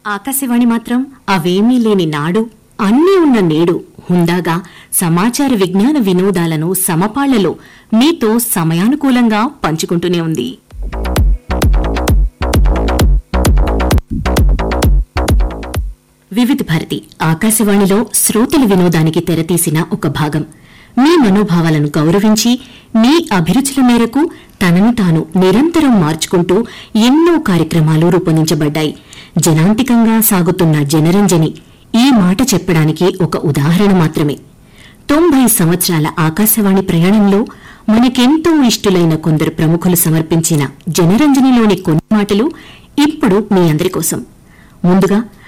ఆకాశవాణి మాత్రం అవేమీ లేని నాడు అన్నీ ఉన్న నేడు హుందాగా సమాచార విజ్ఞాన వినోదాలను సమపాళ్లలో మీతో సమయానుకూలంగా పంచుకుంటూనే ఉంది వివిధ భారతి ఆకాశవాణిలో శ్రోతల వినోదానికి తెరతీసిన ఒక భాగం మీ మనోభావాలను గౌరవించి మీ అభిరుచుల మేరకు తనను తాను నిరంతరం మార్చుకుంటూ ఎన్నో కార్యక్రమాలు రూపొందించబడ్డాయి జనాంతికంగా సాగుతున్న జనరంజని ఈ మాట చెప్పడానికి ఒక ఉదాహరణ మాత్రమే తొంభై సంవత్సరాల ఆకాశవాణి ప్రయాణంలో మనకెంతో ఇష్టులైన కొందరు ప్రముఖులు సమర్పించిన జనరంజనిలోని కొన్ని మాటలు ఇప్పుడు మీ అందరి కోసం ముందుగా